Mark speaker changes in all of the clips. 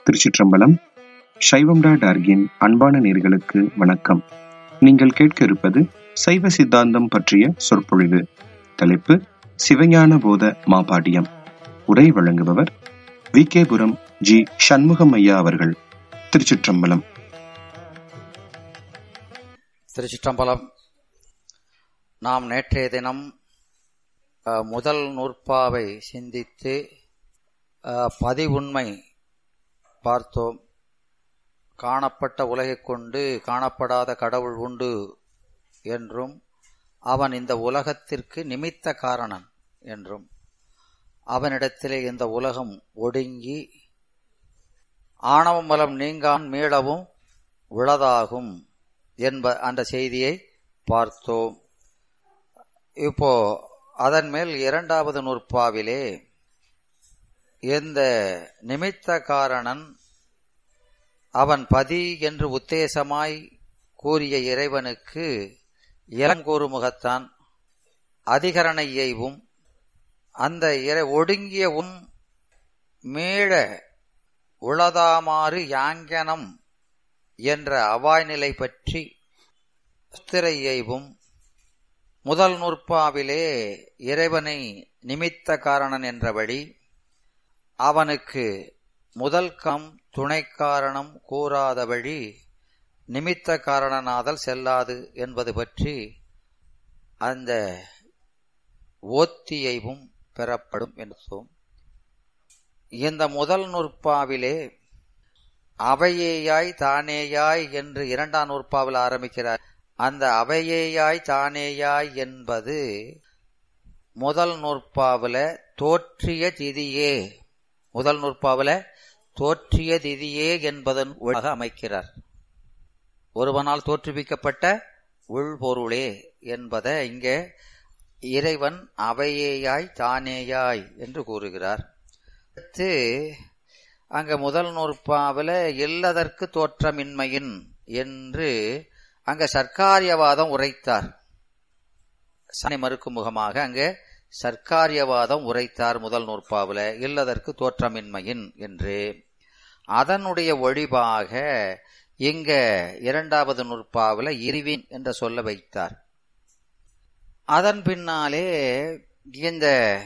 Speaker 1: திருச்சிற்றம்பலம் சைவம் டாட் ஆர்கின் அன்பான நேர்களுக்கு வணக்கம் நீங்கள் கேட்க இருப்பது சைவ சித்தாந்தம் பற்றிய சொற்பொழிவு தலைப்பு சிவஞான போத மாபாடியம் உரை வழங்குபவர் வி கேபுரம் ஜி சண்முகம் ஐயா அவர்கள் திருச்சிற்றம்பலம்
Speaker 2: திருச்சிற்றம்பலம் நாம் நேற்றைய தினம் அஹ், முதல் நூற்பாவை சிந்தித்து அஹ், பதிவுண்மை பார்த்தோம் காணப்பட்ட உலகைக் கொண்டு காணப்படாத கடவுள் உண்டு என்றும் அவன் இந்த உலகத்திற்கு நிமித்த காரணன் என்றும் அவனிடத்திலே இந்த உலகம் ஒடுங்கி ஆணவ மலம் நீங்கான் மீளவும் உளதாகும் என்ப அந்த செய்தியை பார்த்தோம் இப்போ அதன் மேல் இரண்டாவது நூற்பாவிலே இந்த நிமித்த காரணன் அவன் பதி என்று உத்தேசமாய் கூறிய இறைவனுக்கு இளங்கூறு முகத்தான் அதிகரண இயைவும் அந்த இறை ஒடுங்கிய உன் மீள உளதாமாறு யாங்கனம் என்ற அவாய்நிலை பற்றி ஸ்திரையைவும் முதல் நூற்பாவிலே இறைவனை நிமித்த காரணன் என்றபடி அவனுக்கு முதல் கம் துணை காரணம் கூறாதபடி நிமித்த காரணனாதல் செல்லாது என்பது பற்றி அந்த ஓத்தியைவும் பெறப்படும் என்றும் இந்த முதல் நூற்பாவிலே அவையேயாய் தானேயாய் என்று இரண்டாம் நூற்பாவில் ஆரம்பிக்கிறார் அந்த அவையேயாய் தானேயாய் என்பது முதல் நூற்பாவில தோற்றிய திதியே முதல் நூற்பாவில தோற்றிய திதியே என்பதன் ஒழுங்காக அமைக்கிறார் ஒருவனால் தோற்றுவிக்கப்பட்ட உள்பொருளே என்பதை இங்கே இறைவன் அவையேயாய் தானேயாய் என்று கூறுகிறார் அடுத்து அங்க முதல் நூற்பாவில் இல்லதற்கு தோற்றமின்மையின் என்று அங்க சர்க்காரியவாதம் உரைத்தார் சனை மறுக்கும் முகமாக அங்கே சர்க்காரியவாதம் உரைத்தார் முதல் நூற்பாவில் இல்லதற்கு தோற்றமின்மையின் என்று அதனுடைய ஒழிவாக இங்க இரண்டாவது நூற்பாவில் இருவின் என்ற சொல்ல வைத்தார் அதன் பின்னாலே இந்த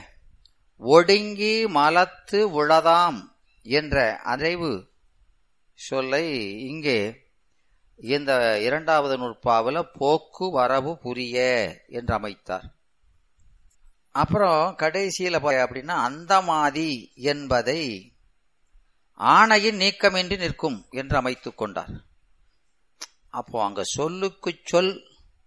Speaker 2: ஒடுங்கி மலத்து உளதாம் என்ற அறைவு சொல்லை இங்கே இந்த இரண்டாவது நூற்பாவில் போக்கு வரவு புரிய என்று அமைத்தார் அப்புறம் கடைசியில் போய் அப்படின்னா அந்தமாதி என்பதை ஆணையின் நீக்கமின்றி நிற்கும் என்று அமைத்துக் கொண்டார் அப்போ அங்க சொல்லுக்கு சொல்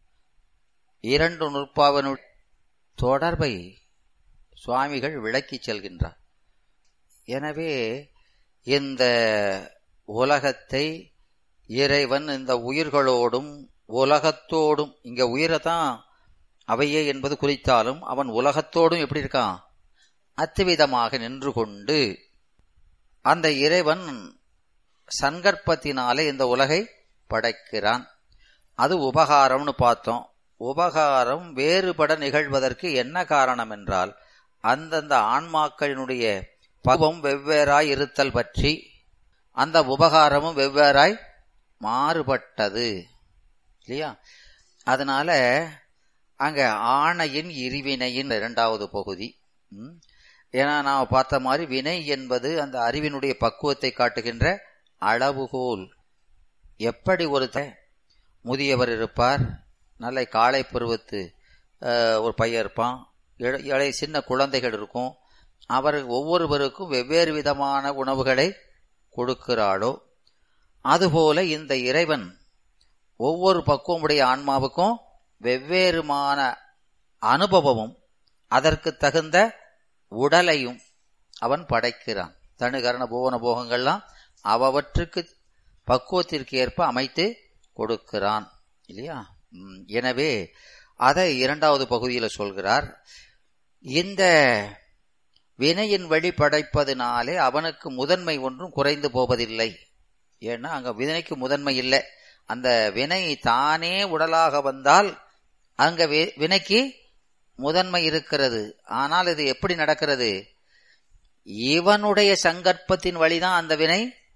Speaker 2: இரண்டு நுட்பாவனு தொடர்பை சுவாமிகள் விளக்கிச் செல்கின்றார் எனவே இந்த உலகத்தை இறைவன் இந்த உயிர்களோடும் உலகத்தோடும் இங்க உயிரை தான் அவையே என்பது குறித்தாலும் அவன் உலகத்தோடும் எப்படி இருக்கான் அத்துவிதமாக நின்று கொண்டு அந்த இறைவன் சங்கற்பத்தினாலே இந்த உலகை படைக்கிறான் அது உபகாரம்னு பார்த்தோம் உபகாரம் வேறுபட நிகழ்வதற்கு என்ன காரணம் என்றால் அந்தந்த ஆன்மாக்களினுடைய பருவம் வெவ்வேறாய் இருத்தல் பற்றி அந்த உபகாரமும் வெவ்வேறாய் மாறுபட்டது இல்லையா அதனால அங்க ஆணையின் இருவினையின் இரண்டாவது பகுதி ம். ஏன்னா நாம் பார்த்த மாதிரி வினை என்பது அந்த அறிவினுடைய பக்குவத்தை காட்டுகின்ற அளவுகோல் எப்படி ஒரு த- முதியவர் இருப்பார் நல்ல காலை பருவத்து அஹ், ஒரு பையன் இருப்பான் இள- இளைய சின்ன குழந்தைகள் இருக்கும் அவர் ஒவ்வொருவருக்கும் வெவ்வேறு விதமான உணவுகளை கொடுக்கிறாளோ அதுபோல இந்த இறைவன் ஒவ்வொரு பக்குவமுடைய ஆன்மாவுக்கும் வெவ்வேறுமான அனுபவமும் அதற்கு தகுந்த உடலையும் அவன் படைக்கிறான் தனுகரண புவன போகங்கள்லாம் அவற்றுக்கு பக்குவத்திற்கு ஏற்ப அமைத்து கொடுக்கிறான் இல்லையா ம், எனவே அதை இரண்டாவது பகுதியில் சொல்கிறார் இந்த வினையின் வழி படைப்பதினாலே அவனுக்கு முதன்மை ஒன்றும் குறைந்து போவதில்லை ஏன்னா அங்க வினைக்கு முதன்மை இல்லை அந்த வினை தானே உடலாக வந்தால் அங்க வி- வினைக்கு முதன்மை இருக்கிறது ஆனால் இது எப்படி நடக்கிறது இவனுடைய சங்கற்பத்தின் வழிதான் அந்த வினை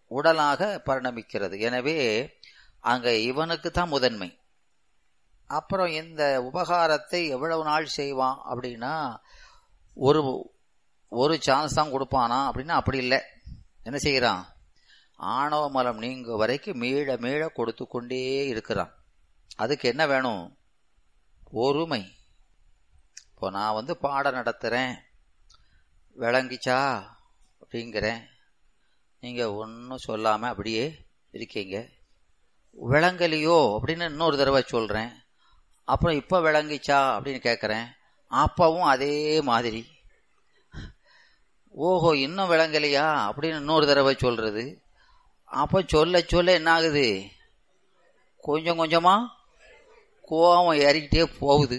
Speaker 2: உடலாக பரிணமிக்கிறது எனவே அங்க இவனுக்கு தான் முதன்மை அப்புறம் இந்த உபகாரத்தை எவ்வளவு நாள் செய்வான் அப்படின்னா ஒரு ஒரு சான்ஸ் தான் கொடுப்பானா அப்படின்னா அப்படி இல்லை என்ன செய்கிறான் ஆணவ மலம் நீங்க வரைக்கும் மீள மீள கொடுத்து கொண்டே இருக்கிறான் அதுக்கு என்ன வேணும் பொறுமை இப்போ நான் வந்து பாடம் நடத்துகிறேன் விளங்கிச்சா அப்படிங்கிறேன் நீங்கள் ஒன்றும் சொல்லாமல் அப்படியே இருக்கீங்க விளங்கலையோ அப்படின்னு இன்னொரு தடவை சொல்கிறேன் அப்புறம் இப்போ விளங்கிச்சா அப்படின்னு கேட்குறேன் அப்பவும் அதே மாதிரி ஓஹோ இன்னும் விளங்கலையா அப்படின்னு இன்னொரு தடவை சொல்கிறது அப்போ சொல்ல சொல்ல என்ன ஆகுது கொஞ்சம் கொஞ்சமாக கோபம் ஏறிக்கிட்டே போகுது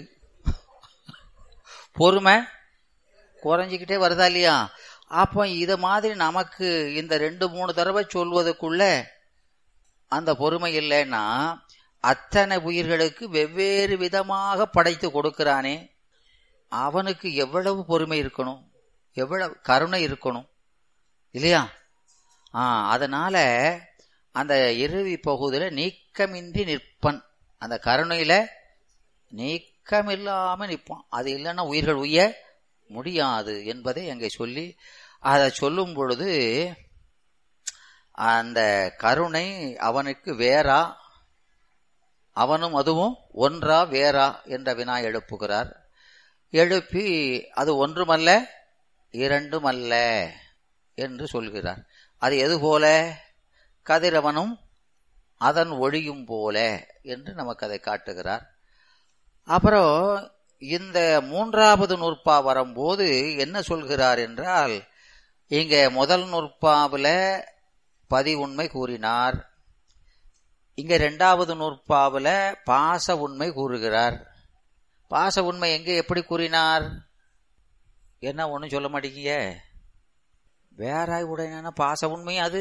Speaker 2: பொறுமை குறைஞ்சிக்கிட்டே வருதா இல்லையா அப்போ இதை மாதிரி நமக்கு இந்த ரெண்டு மூணு தடவை சொல்வதற்குள்ள அந்த பொறுமை இல்லைன்னா அத்தனை உயிர்களுக்கு வெவ்வேறு விதமாக படைத்து கொடுக்கிறானே அவனுக்கு எவ்வளவு பொறுமை இருக்கணும் எவ்வளவு கருணை இருக்கணும் இல்லையா ஆ அதனால அந்த இறுதி பகுதியில நீக்கமின்றி நிற்பன் அந்த கருணையில நீக்கமில்லாம நிற்பான் அது இல்லைன்னா உயிர்கள் உய்ய முடியாது என்பதை அங்கே சொல்லி அதை சொல்லும் பொழுது அந்த கருணை அவனுக்கு வேறா அவனும் அதுவும் ஒன்றா வேறா என்ற வினா எழுப்புகிறார் எழுப்பி அது ஒன்றுமல்ல இரண்டுமல்ல என்று சொல்கிறார் அது எது போல கதிரவனும் அதன் ஒளியும் போல என்று நமக்கு அதை காட்டுகிறார் அப்புறம் இந்த மூன்றாவது நூற்பா வரும்போது என்ன சொல்கிறார் என்றால் இங்க முதல் நூற்பாவில் பதி உண்மை கூறினார் இங்க ரெண்டாவது நூற்பாவில் பாச உண்மை கூறுகிறார் பாச உண்மை எங்கே எப்படி கூறினார் என்ன ஒன்றும் சொல்ல மாட்டேங்க வேறாய் உடையான பாச உண்மை அது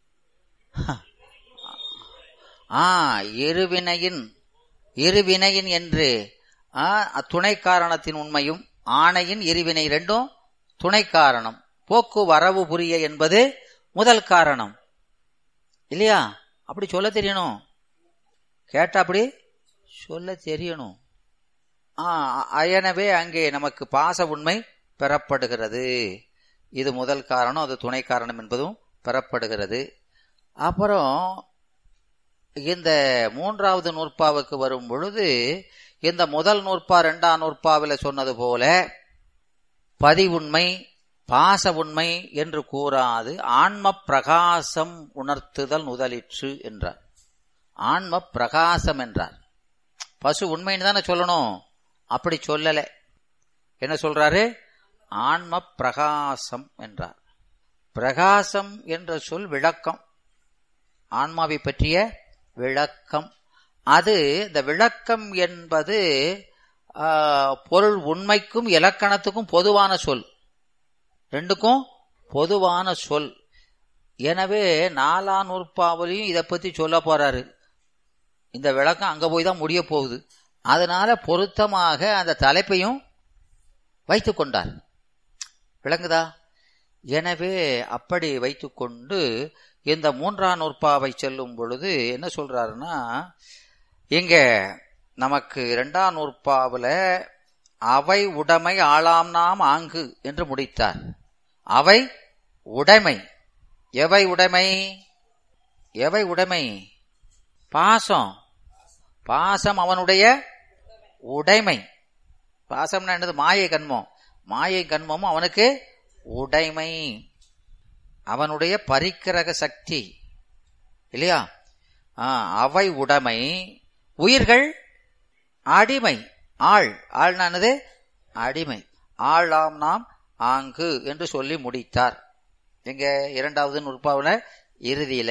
Speaker 2: ஆ இருவினையின் இருவினையின் என்று துணை காரணத்தின் உண்மையும் ஆணையின் இருவினை ரெண்டும் துணை காரணம் போக்கு வரவு புரிய என்பது முதல் காரணம் இல்லையா அப்படி சொல்ல தெரியணும் கேட்டா அப்படி சொல்ல தெரியணும் எனவே அங்கே நமக்கு பாச உண்மை பெறப்படுகிறது இது முதல் காரணம் அது துணை காரணம் என்பதும் பெறப்படுகிறது அப்புறம் இந்த மூன்றாவது நூற்பாவுக்கு வரும் பொழுது இந்த முதல் நூற்பா ரெண்டாம் நூற்பாவில் சொன்னது போல பதி உண்மை பாச உண்மை என்று கூறாது ஆன்ம பிரகாசம் உணர்த்துதல் முதலிற்று என்றார் ஆன்ம பிரகாசம் என்றார் பசு உண்மைன்னு தானே சொல்லணும் அப்படி சொல்லல என்ன சொல்றாரு ஆன்ம பிரகாசம் என்றார் பிரகாசம் என்ற சொல் விளக்கம் ஆன்மாவை பற்றிய விளக்கம் அது இந்த விளக்கம் என்பது பொருள் உண்மைக்கும் இலக்கணத்துக்கும் பொதுவான சொல் ரெண்டுக்கும் பொதுவான சொல் எனவே நாலாம் நூற்பாவிலையும் இதை பத்தி சொல்ல போறாரு இந்த விளக்கம் அங்க போய் தான் முடிய போகுது அதனால பொருத்தமாக அந்த தலைப்பையும் வைத்து கொண்டார் விளங்குதா எனவே அப்படி வைத்துக்கொண்டு இந்த மூன்றாம் நூற்பாவை செல்லும் பொழுது என்ன சொல்றாருன்னா இங்க நமக்கு இரண்டாம் நூற்பாவில் அவை உடைமை ஆளாம் நாம் ஆங்கு என்று முடித்தார் அவை உடைமை எவை உடைமை எவை உடைமை பாசம் பாசம் அவனுடைய உடைமை பாசம்னா என்னது மாயை கண்மம் மாயை கண்மமும் அவனுக்கு உடைமை அவனுடைய பரிக்கிரக சக்தி இல்லையா அவை உடைமை உயிர்கள் அடிமை ஆள் ஆள்னானது அடிமை ஆளாம் நாம் ஆங்கு என்று சொல்லி முடித்தார் எங்க இரண்டாவது நுட்பாவில் இறுதியில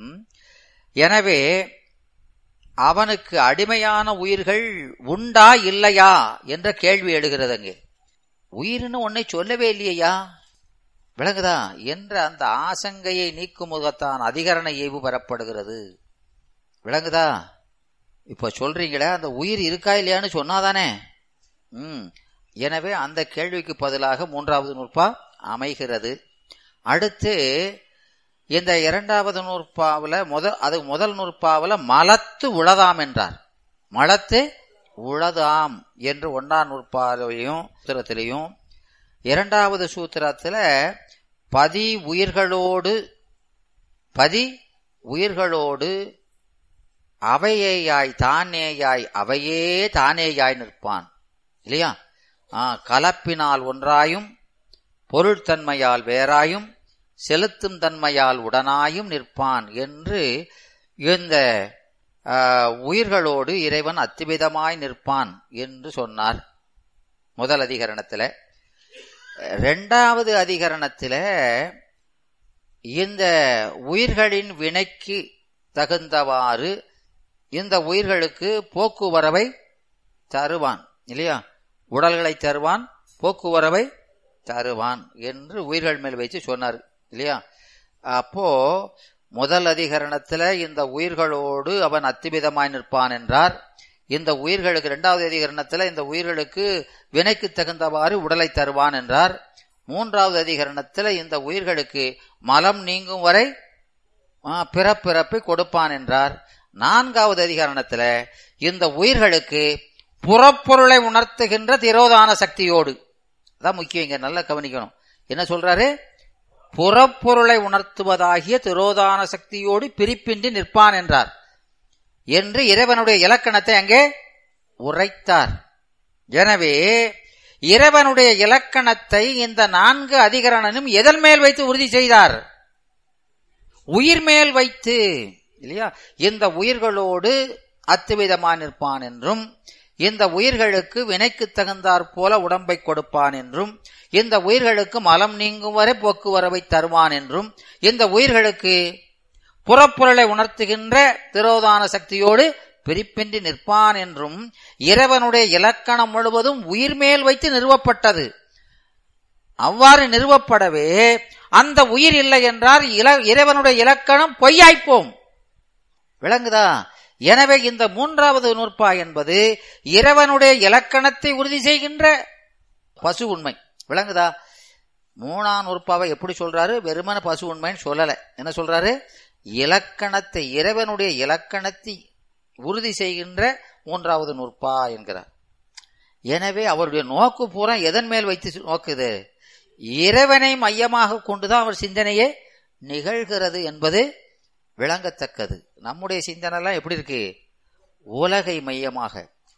Speaker 2: எனவே அவனுக்கு அடிமையான உயிர்கள் உண்டா இல்லையா என்ற கேள்வி எழுகிறது அங்கே உயிர்னு ஒன்னை சொல்லவே இல்லையா விளங்குதா என்ற அந்த ஆசங்கையை நீக்கும் முகத்தான் அதிகரண ஏவு பெறப்படுகிறது விளங்குதா இப்ப சொல்றீங்களே அந்த உயிர் இருக்கா இல்லையான்னு சொன்னாதானே ம் எனவே அந்த கேள்விக்கு பதிலாக மூன்றாவது நூற்பா அமைகிறது அடுத்து இந்த இரண்டாவது நூற்பாவுல முத அது முதல் நூற்பாவுல மலத்து உளதாம் என்றார் மலத்து உளதாம் என்று ஒன்றாம் நூற்பாவிலையும் சூத்திரத்திலையும் இரண்டாவது சூத்திரத்துல பதி உயிர்களோடு பதி உயிர்களோடு அவையேயாய் தானேயாய் அவையே தானேயாய் நிற்பான் இல்லையா ஆ, கலப்பினால் ஒன்றாயும் பொருள்தன்மையால் வேறாயும் செலுத்தும் தன்மையால் உடனாயும் நிற்பான் என்று இந்த ஆ, உயிர்களோடு இறைவன் அத்திவிதமாய் நிற்பான் என்று சொன்னார் முதல் அதிகரணத்துல இரண்டாவது அதிகரணத்துல இந்த உயிர்களின் வினைக்கு தகுந்தவாறு இந்த உயிர்களுக்கு போக்குவரவை தருவான் இல்லையா உடல்களை தருவான் போக்குவரவை தருவான் என்று உயிர்கள் மேல் வச்சு சொன்னார் இல்லையா அப்போ முதல் அதிகரணத்துல இந்த உயிர்களோடு அவன் அத்திவிதமாய் நிற்பான் என்றார் இந்த உயிர்களுக்கு இரண்டாவது அதிகரணத்துல இந்த உயிர்களுக்கு வினைக்கு தகுந்தவாறு உடலை தருவான் என்றார் மூன்றாவது அதிகரணத்துல இந்த உயிர்களுக்கு மலம் நீங்கும் வரை ஆ, பிறப்பிறப்பை கொடுப்பான் என்றார் நான்காவது அதிகரணத்துல இந்த உயிர்களுக்கு புறப்பொருளை உணர்த்துகின்ற திரோதான சக்தியோடு அதான் முக்கியம் இங்க நல்லா கவனிக்கணும் என்ன சொல்றாரு புறப்பொருளை உணர்த்துவதாகிய திரோதான சக்தியோடு பிரிப்பின்றி நிற்பான் என்றார் என்று இறைவனுடைய இலக்கணத்தை அங்கே உரைத்தார் எனவே இறைவனுடைய இலக்கணத்தை இந்த நான்கு அதிகரணனும் எதன் மேல் வைத்து உறுதி செய்தார் உயிர் மேல் வைத்து இல்லையா இந்த உயிர்களோடு அத்துவிதமா நிற்பான் என்றும் இந்த உயிர்களுக்கு வினைக்கு தகுந்தாற் போல உடம்பை கொடுப்பான் என்றும் இந்த உயிர்களுக்கு மலம் நீங்கும் வரை போக்குவரவை தருவான் என்றும் இந்த உயிர்களுக்கு புறப்பொருளை உணர்த்துகின்ற திரோதான சக்தியோடு பிரிப்பின்றி நிற்பான் என்றும் இறைவனுடைய இலக்கணம் முழுவதும் உயிர் மேல் வைத்து நிறுவப்பட்டது அவ்வாறு நிறுவப்படவே அந்த உயிர் இல்லை என்றால் இல- இறைவனுடைய இலக்கணம் பொய்யாய்ப்போம் விளங்குதா எனவே இந்த மூன்றாவது நூற்பா என்பது இறைவனுடைய இலக்கணத்தை உறுதி செய்கின்ற பசு உண்மை விளங்குதா மூணாம் நூற்பாவை எப்படி சொல்றாரு வெறுமன பசு உண்மைன்னு சொல்லல என்ன சொல்றாரு இலக்கணத்தை இறைவனுடைய இலக்கணத்தை உறுதி செய்கின்ற மூன்றாவது நூற்பா என்கிறார் எனவே அவருடைய நோக்கு பூரா எதன் மேல் வைத்து நோக்குது இறைவனை மையமாக கொண்டுதான் அவர் சிந்தனையே நிகழ்கிறது என்பது விளங்கத்தக்கது நம்முடைய சிந்தனை எல்லாம் எப்படி இருக்கு உலகை மையமாக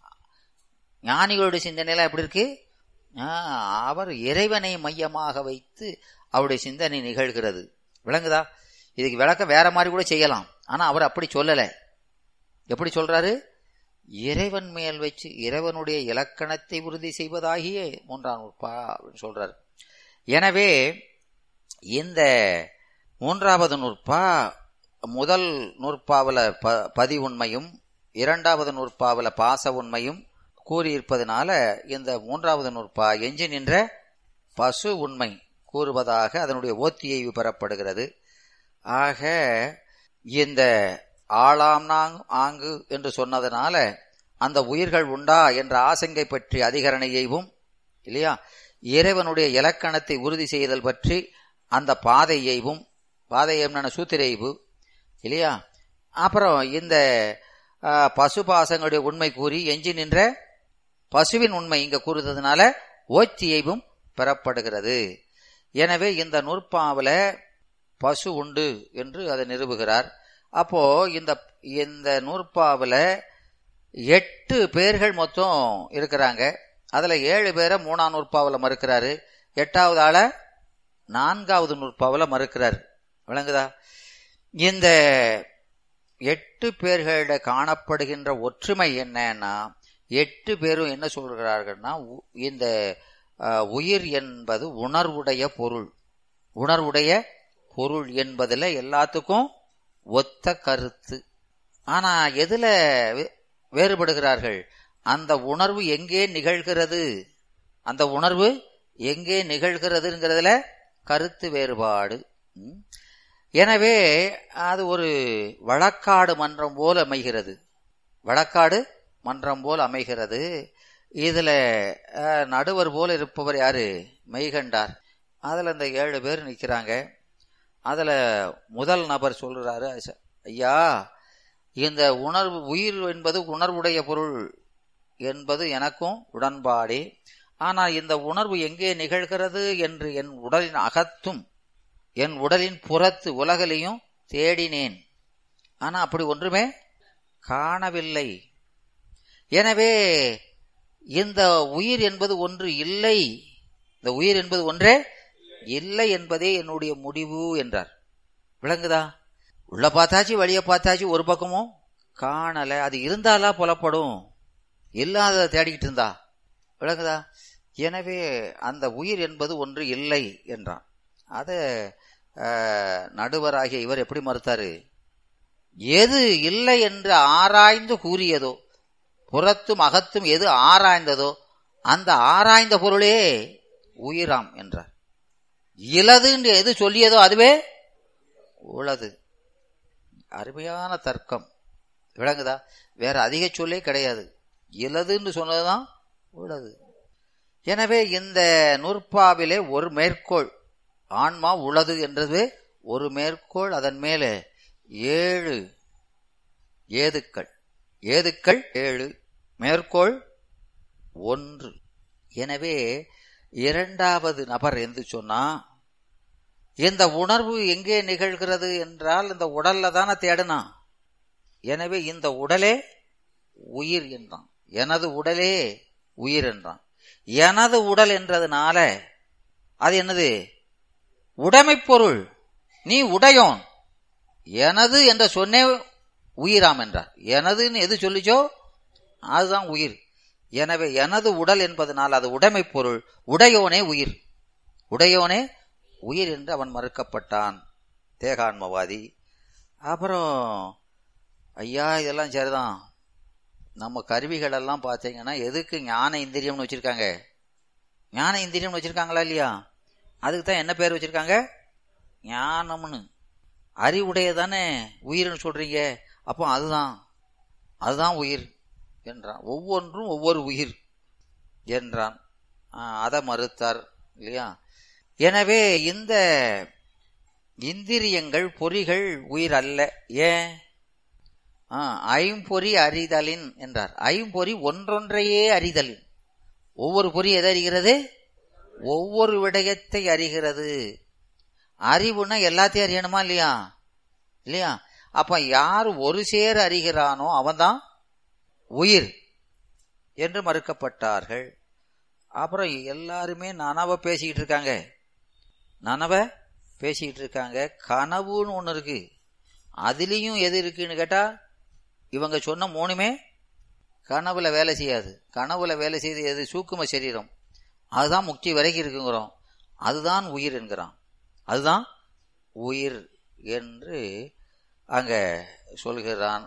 Speaker 2: ஞானிகளுடைய சிந்தனை எல்லாம் எப்படி இருக்கு ஆ, அவர் இறைவனை மையமாக வைத்து அவருடைய சிந்தனை நிகழ்கிறது விளங்குதா இதுக்கு விளக்கம் வேற மாதிரி கூட செய்யலாம் ஆனா அவர் அப்படி சொல்லல எப்படி சொல்றாரு இறைவன் மேல் வச்சு இறைவனுடைய இலக்கணத்தை உறுதி செய்வதாகிய மூன்றாம் நூற்பா அப்படின்னு சொல்றாரு எனவே இந்த மூன்றாவது நூற்பா முதல் நூற்பாவுல ப பதி உண்மையும் இரண்டாவது நூற்பாவுல பாச உண்மையும் கூறியிருப்பதனால இந்த மூன்றாவது நூற்பா எஞ்சி நின்ற பசு உண்மை கூறுவதாக அதனுடைய ஓத்தியை பெறப்படுகிறது ஆக இந்த ஆளாம் நாங் ஆங்கு என்று சொன்னதனால அந்த உயிர்கள் உண்டா என்ற ஆசங்கை பற்றி அதிகரணையையும் இல்லையா இறைவனுடைய இலக்கணத்தை உறுதி செய்தல் பற்றி அந்த பாதையைவும் பாதையம் சூத்திரைவு இல்லையா அப்புறம் இந்த ஆ, பசு பாசங்களுடைய உண்மை கூறி எஞ்சி நின்ற பசுவின் உண்மை இங்க கூறுறதுனால ஓத்தியைவும் பெறப்படுகிறது எனவே இந்த நூற்பாவில பசு உண்டு என்று அதை நிறுவுகிறார் அப்போ இந்த இந்த நூற்பாவில எட்டு பேர்கள் மொத்தம் இருக்கிறாங்க அதுல ஏழு பேரை மூணாம் நூற்பாவில மறுக்கிறாரு எட்டாவது ஆள நான்காவது நூற்பாவில மறுக்கிறார் விளங்குதா இந்த எட்டு பேர்களிட காணப்படுகின்ற ஒற்றுமை என்னன்னா எட்டு பேரும் என்ன சொல்கிறார்கள்னா உ- இந்த அஹ், உயிர் என்பது உணர்வுடைய பொருள் உணர்வுடைய பொருள் என்பதுல எல்லாத்துக்கும் ஒத்த கருத்து ஆனா எதுல வே- வேறுபடுகிறார்கள் அந்த உணர்வு எங்கே நிகழ்கிறது அந்த உணர்வு எங்கே நிகழ்கிறதுங்கிறதுல கருத்து வேறுபாடு ம். எனவே அது ஒரு வழக்காடு மன்றம் போல் அமைகிறது வழக்காடு மன்றம் போல் அமைகிறது இதுல அஹ், நடுவர் போல இருப்பவர் யாரு மெய்கண்டார் அதுல இந்த ஏழு பேர் நிக்கிறாங்க அதுல முதல் நபர் சொல்றாரு "ஐச- ஐயா இந்த உணர்வு உயிர் என்பது உணர்வுடைய பொருள் என்பது எனக்கும் உடன்பாடே ஆனால் இந்த உணர்வு எங்கே நிகழ்கிறது என்று என் உடலின் அகத்தும் என் உடலின் புறத்து உலகிலையும் தேடினேன் ஆனா அப்படி ஒன்றுமே காணவில்லை எனவே இந்த உயிர் என்பது ஒன்று இல்லை இந்த உயிர் என்பது ஒன்றே இல்லை என்பதே என்னுடைய முடிவு என்றார் விளங்குதா உள்ள பார்த்தாச்சு வெளியே பார்த்தாச்சு ஒரு பக்கமும் காணல அது இருந்தாலா புலப்படும் இல்லாததை தேடிக்கிட்டு இருந்தா விளங்குதா எனவே அந்த உயிர் என்பது ஒன்று இல்லை என்றான் அத அஹ், நடுவராகிய இவர் எப்படி மறுத்தாரு எது இல்லை என்று ஆராய்ந்து கூறியதோ புறத்தும் அகத்தும் எது ஆராய்ந்ததோ அந்த ஆராய்ந்த பொருளே உயிராம் என்றார் இலது என்று எது சொல்லியதோ அதுவே உளது அருமையான தர்க்கம் விளங்குதா வேற அதிக சொல்லே கிடையாது இலதுன்னு சொன்னதுதான் உளது எனவே இந்த நூற்பாவிலே ஒரு மேற்கோள் ஆன்மா உளது என்றது ஒரு மேற்கோள் அதன் மேலே ஏழு ஏதுக்கள் ஏதுக்கள் ஏழு மேற்கோள் ஒன்று எனவே இரண்டாவது நபர் என்று சொன்னா இந்த உணர்வு எங்கே நிகழ்கிறது என்றால் இந்த உடல்ல தானே தேடுனா எனவே இந்த உடலே உயிர் என்றான் எனது உடலே உயிர் என்றான் எனது உடல் என்றதுனால அது என்னது உடைமைப் பொருள் நீ உடையோன் எனது என்ற சொன்னே உயிராம் என்றார் எனதுன்னு எது சொல்லிச்சோ அதுதான் உயிர் எனவே எனது உடல் என்பதனால் அது உடைமைப் பொருள் உடையோனே உயிர் உடையோனே உயிர் என்று அவன் மறுக்கப்பட்டான் தேகான்மவாதி அப்புறம் ஐயா இதெல்லாம் சரிதான் நம்ம கருவிகள் எல்லாம் பார்த்தீங்கன்னா எதுக்கு ஞான இந்திரியம்னு வச்சிருக்காங்க ஞான இந்திரியம்னு வச்சிருக்காங்களா இல்லையா அதுக்கு தான் என்ன பேர் வச்சிருக்காங்க ஞானம்னு அறிவுடைய தானே உயிர்னு சொல்றீங்க அப்போ அதுதான் அதுதான் உயிர் என்றான் ஒவ்வொன்றும் ஒவ்வொரு உயிர் என்றான் ஆஹ், அதை மறுத்தார் இல்லையா எனவே இந்த இந்திரியங்கள் பொறிகள் உயிர் அல்ல ஏன் ஆ, ஐம்பொறி அறிதலின் என்றார் ஐம்பொறி ஒன்றொன்றையே அறிதலின் ஒவ்வொரு பொறி எதை அறிகிறது ஒவ்வொரு விடயத்தை அறிகிறது அறிவுனா எல்லாத்தையும் அறியணுமா இல்லையா இல்லையா அப்ப யார் ஒரு சேர அறிகிறானோ அவன்தான் உயிர் என்று மறுக்கப்பட்டார்கள் அப்புறம் எல்லாருமே நனவ பேசிக்கிட்டு இருக்காங்க நனவ பேசிக்கிட்டு இருக்காங்க கனவுன்னு ஒன்று இருக்கு அதுலேயும் எது இருக்குன்னு கேட்டா இவங்க சொன்ன மூணுமே கனவுல வேலை செய்யாது கனவுல வேலை செய்து எது சூக்கும சரீரம் அதுதான் முக்தி வரைக்கும் இருக்குங்கிறோம் அதுதான் உயிர் என்கிறான் அதுதான் உயிர் என்று அங்க சொல்கிறான்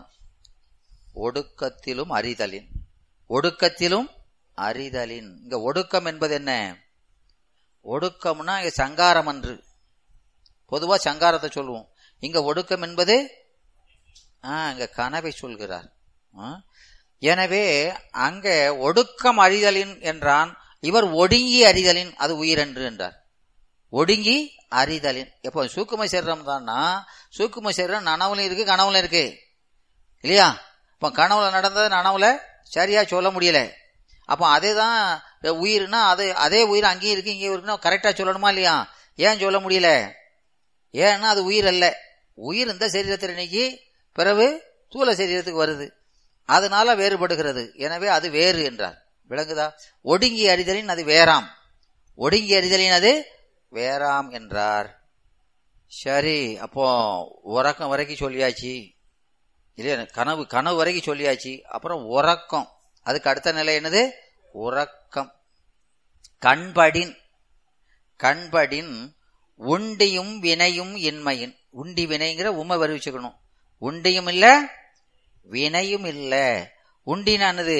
Speaker 2: ஒடுக்கத்திலும் அறிதலின் ஒடுக்கத்திலும் அறிதலின் இங்க ஒடுக்கம் என்பது என்ன ஒடுக்கம்னா இங்க சங்காரம் அன்று பொதுவா சங்காரத்தை சொல்லுவோம் இங்க ஒடுக்கம் என்பது ஆ, இங்க கனவை சொல்கிறார் ஆ? எனவே அங்க ஒடுக்கம் அறிதலின் என்றான் இவர் ஒடுங்கி அறிதலின் அது உயிரென்று என்றார் ஒடுங்கி அறிதலின் எப்போ சூக்கும சரீரம் தான்னா சூக்கும சரீரம் நனவுலையும் இருக்கு கனவுலையும் இருக்கு இல்லையா இப்போ கனவுல நடந்தது நனவுல சரியா சொல்ல முடியல அப்போ அதே தான் உயிர்னா அது அதே உயிர் அங்கேயும் இருக்கு இங்கேயும் இருக்குன்னா கரெக்டா சொல்லணுமா இல்லையா ஏன் சொல்ல முடியல ஏன்னா அது உயிர் அல்ல உயிர் இந்த சரீரத்தில் இன்னைக்கு பிறகு தூல சரீரத்துக்கு வருது அதனால வேறுபடுகிறது எனவே அது வேறு என்றார் விளங்குதா ஒடுங்கி அறிதலின் அது வேறாம் ஒடுங்கி அறிதலின் அது வேறாம் என்றார் சரி அப்போ உறக்கம் வரைக்கும் சொல்லியாச்சு இல்லையா கனவு கனவு வரைக்கும் சொல்லியாச்சு அப்புறம் உறக்கம் அதுக்கு அடுத்த நிலை என்னது உறக்கம் கண்படின் கண்படின் உண்டியும் வினையும் இன்மையின் உண்டி வினைங்கிற உண்மை வருவிச்சுக்கணும் உண்டியும் இல்ல வினையும் இல்ல உண்டினானது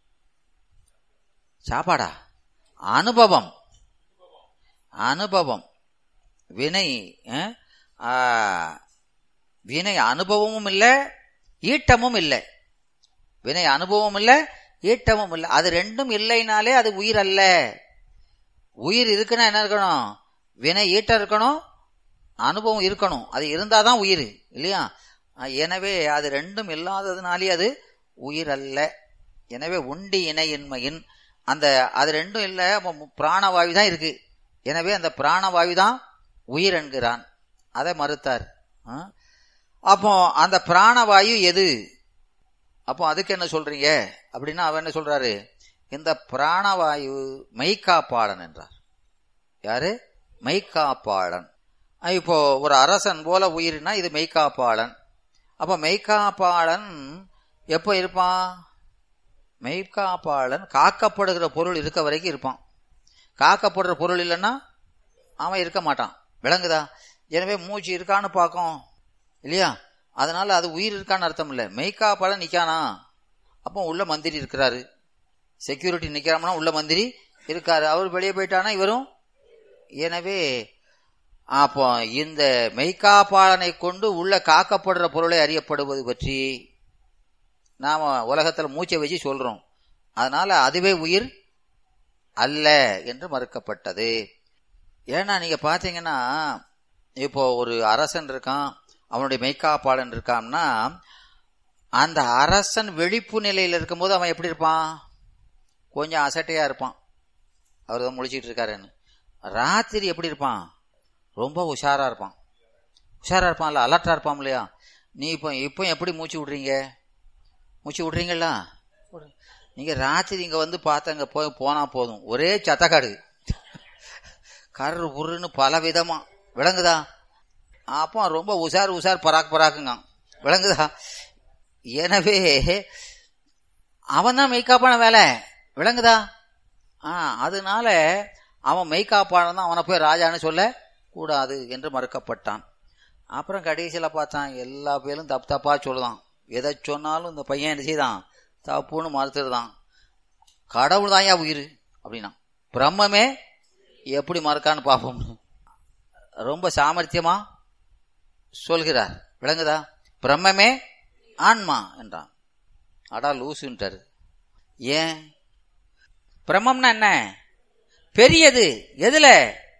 Speaker 2: சாப்பாடா அனுபவம் அனுபவம் வினை அஹ், ஆ, வினை அனுபவமும் இல்ல ஈட்டமும் இல்லை வினை அனுபவம் இல்ல ஈட்டமும் இல்லை அது ரெண்டும் இல்லைனாலே அது உயிர் அல்ல உயிர் இருக்குன்னா என்ன இருக்கணும் வினை ஈட்டம் இருக்கணும் அனுபவம் இருக்கணும் அது இருந்தாதான் உயிர் இல்லையா அஹ் எனவே அது ரெண்டும் இல்லாததுனாலே அது உயிர் அல்ல எனவே உண்டி இணையின்மையின் அந்த அது ரெண்டும் இல்ல அப்ப மு- பிராணவாயு தான் இருக்கு எனவே அந்த பிராணவாயு தான் உயிர் என்கிறான் அதை மறுத்தார் ஆ? அப்போ அந்த பிராணவாயு எது அப்போ அதுக்கு என்ன சொல்றீங்க அப்படின்னா அவர் என்ன சொல்றாரு இந்த பிராணவாயு மெய்காப்பாளன் என்றார் யாரு மெய்காப்பாளன் அஹ் இப்போ ஒரு அரசன் போல உயிரினா இது மெய்காப்பாளன் அப்ப மெய்காப்பாளன் எப்போ இருப்பான் மெய்காப்பாளன் காக்கப்படுகிற பொருள் இருக்க வரைக்கும் இருப்பான் காக்கப்படுற பொருள் இல்லைன்னா அவன் இருக்க மாட்டான் விளங்குதா எனவே மூச்சு இருக்கான்னு பார்க்கும் இல்லையா அதனால அது உயிர் இருக்கான்னு அர்த்தம் இல்லை மெய்காப்பாளன் நிக்கானா அப்போ உள்ள மந்திரி இருக்கிறாரு செக்யூரிட்டி நிக்கிறாமனா உள்ள மந்திரி இருக்காரு அவர் வெளியே போயிட்டானா இவரும் எனவே அப்போ இந்த மெய்காப்பாளனை கொண்டு உள்ள காக்கப்படுற பொருளை அறியப்படுவது பற்றி நாம உலகத்துல மூச்சை வச்சு சொல்றோம் அதனால அதுவே உயிர் அல்ல என்று மறுக்கப்பட்டது ஏன்னா நீங்க பாத்தீங்கன்னா இப்போ ஒரு அரசன் இருக்கான் அவனுடைய மெய்காப்பாளன் இருக்கான்னா அந்த அரசன் விழிப்பு நிலையில இருக்கும்போது அவன் எப்படி இருப்பான் கொஞ்சம் அசட்டையா இருப்பான் அவர் தான் முழிச்சிட்டு இருக்காருன்னு ராத்திரி எப்படி இருப்பான் ரொம்ப உஷாரா இருப்பான் உஷாரா இருப்பான்ல அலர்ட்டா இருப்பான் இல்லையா நீ இப்போ இப்போ எப்படி மூச்சு விடுறீங்க மூச்சு விடுறீங்களா நீங்க ராத்திரி இங்க வந்து பார்த்தாங்க போய் போனா போதும் ஒரே சத்தக்காடு கரு புருன்னு பல விதமா விளங்குதா அப்போ ரொம்ப உஷார் உஷார் பராக் பராக்குங்க விளங்குதா எனவே அவன் தான் மெய்காப்பான வேலை விளங்குதா ஆ அதனால அவன் மெய்காப்பான தான் அவனை போய் ராஜான்னு சொல்ல கூடாது என்று மறுக்கப்பட்டான் அப்புறம் கடைசியில் பார்த்தான் எல்லா பேரும் தப்பு தப்பா சொல்லுதான் எதை சொன்னாலும் இந்த பையன் என்ன செய்தான் தப்புன்னு மறுத்துடுதான் கடவுள் தான் ஏன் உயிர் அப்படின்னா பிரம்மமே எப்படி மறுக்கான்னு பார்ப்போம் ரொம்ப சாமர்த்தியமா சொல்கிறார் விளங்குதா பிரம்மமே ஆன்மா என்றான் அடா லூசுன்ட்டாரு ஏன் பிரம்மம்னா என்ன பெரியது எதுல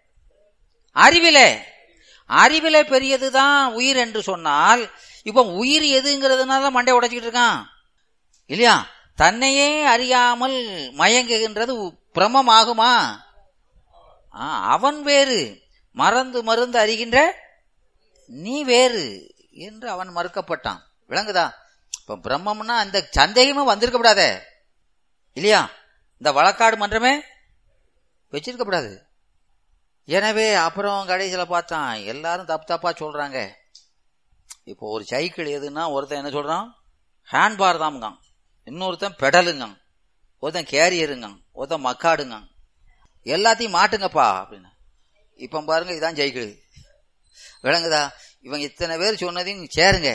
Speaker 2: அறிவில அறிவில பெரியதுதான் உயிர் என்று சொன்னால் இப்ப உயிர் எதுங்கிறதுனால மண்டை உடைச்சிக்கிட்டு இருக்கான் இல்லையா தன்னையே அறியாமல் மயங்குகின்றது பிரமம் ஆகுமா ஆ, அவன் வேறு மறந்து மருந்து அறிகின்ற நீ வேறு என்று அவன் மறுக்கப்பட்டான் விளங்குதா இப்ப பிரம்மம்னா அந்த சந்தேகமே வந்திருக்க கூடாதே இல்லையா இந்த வழக்காடு மன்றமே வச்சிருக்க கூடாது எனவே அப்புறம் கடைசியில் பார்த்தான் எல்லாரும் தப்பு தப்பா சொல்றாங்க இப்போ ஒரு சைக்கிள் எதுன்னா ஒருத்தன் என்ன சொல்றான் ஹேண்ட்பார் தான்ங்க இன்னொருத்தன் பெடலுங்க ஒருத்தன் கேரியருங்க ஒருத்தன் மக்காடுங்க எல்லாத்தையும் மாட்டுங்கப்பா அப்படின்னு இப்ப பாருங்க இதான் சைக்கிள் விளங்குதா இவங்க இத்தனை பேர் சொன்னதையும் சேருங்க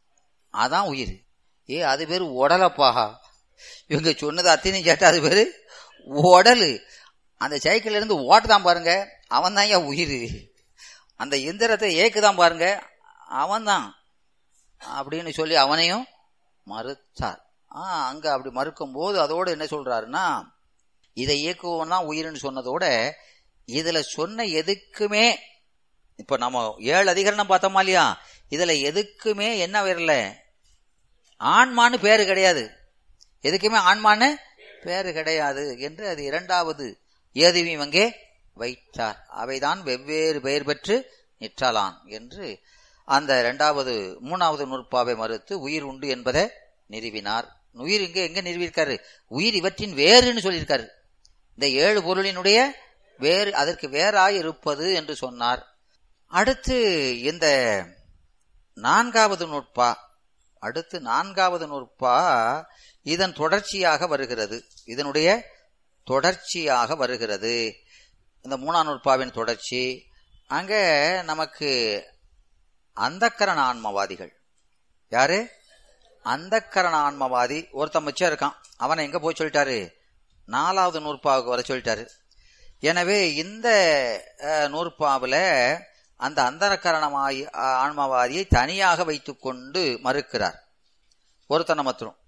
Speaker 2: அதான் உயிர் ஏ அது பேர் உடலப்பா இவங்க சொன்னது அத்தனையும் கேட்டா அது பேரு உடலு அந்த சைக்கிள்ல இருந்து ஓட்டுதான் பாருங்க அவன் தான் ஏன் உயிர் அந்த எந்திரத்தை ஏக்குதான் பாருங்க அவன் தான் அப்படின்னு சொல்லி அவனையும் மறுத்தார் ஆ அங்க அப்படி மறுக்கும் போது அதோடு என்ன சொல்றாருன்னா இதை இயக்குவன் தான் உயிர்னு சொன்னதோட இதுல சொன்ன எதுக்குமே இப்ப நம்ம ஏழு அதிகரணம் பார்த்தோமா இல்லையா இதுல எதுக்குமே என்ன வரல ஆண்மான்னு பேரு கிடையாது எதுக்குமே ஆண்மான்னு பேரு கிடையாது என்று அது இரண்டாவது ஏதுவியும் அங்கே வைத்தார் அவைதான் வெவ்வேறு பெயர் பெற்று நிற்றலான் என்று அந்த இரண்டாவது மூணாவது நூற்பாவை மறுத்து உயிர் உண்டு என்பதை நிறுவினார் உயிர் இங்க எங்க நிறுவியிருக்காரு உயிர் இவற்றின் வேறுன்னு சொல்லியிருக்காரு இந்த ஏழு பொருளினுடைய வேறு அதற்கு வேறாய் இருப்பது என்று சொன்னார் அடுத்து இந்த நான்காவது நூற்பா அடுத்து நான்காவது நூற்பா இதன் தொடர்ச்சியாக வருகிறது இதனுடைய தொடர்ச்சியாக வருகிறது இந்த மூணாம் நூற்பாவின் தொடர்ச்சி அங்க நமக்கு அந்தக்கரண ஆன்மவாதிகள் யாரு அந்தக்கரண ஆன்மவாதி ஒருத்தன் மிச்சம் இருக்கான் அவனை எங்க போய் சொல்லிட்டாரு நாலாவது நூற்பாவுக்கு வர சொல்லிட்டாரு எனவே இந்த அஹ், நூற்பாவுல அந்த அந்தரக்கரணமாய் ஆன்மவாதியை தனியாக வைத்துக்கொண்டு மறுக்கிறார் ஒருத்தனை மாத்திரம்